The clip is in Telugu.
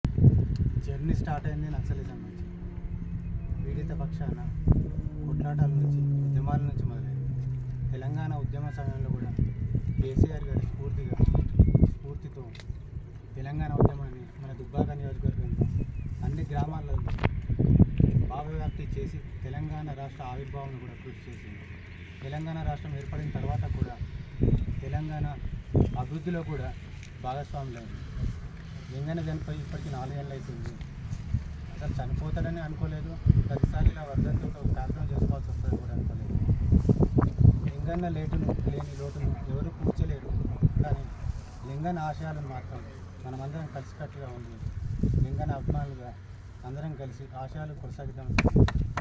జర్నీ స్టార్ట్ అయింది నక్సలిజం నుంచి పీడిత పక్షాన కొట్లాటాల నుంచి ఉద్యమాల నుంచి మొదలైంది తెలంగాణ ఉద్యమ సమయంలో కూడా కేసీఆర్ గారి స్ఫూర్తిగా స్ఫూర్తితో తెలంగాణ ఉద్యమాన్ని మన దుబ్బాక నియోజకవర్గంలో అన్ని గ్రామాల్లో భావవ్యాప్తి చేసి తెలంగాణ రాష్ట్ర ఆవిర్భావం కూడా కృషి చేసింది తెలంగాణ రాష్ట్రం ఏర్పడిన తర్వాత కూడా తెలంగాణ అభివృద్ధిలో కూడా భాగస్వాములైంది లింగన చనిపోయి ఇప్పటికి నాలుగేళ్ళు అవుతుంది అసలు చనిపోతాడని అనుకోలేదు ప్రతిసారి ఇలా వర్ధంతో ఒక కార్యక్రమం చేసుకోవాల్సి వస్తుంది కూడా అనుకోలేదు లింగన్న లేటును లేని లోటును ఎవరు కూర్చోలేరు కానీ లింగన్న ఆశయాలను మాత్రం మనమందరం కలిసికట్టుగా ఉండి లింగన్న అభిమానులుగా అందరం కలిసి ఆశయాలు కొనసాగిద్దాం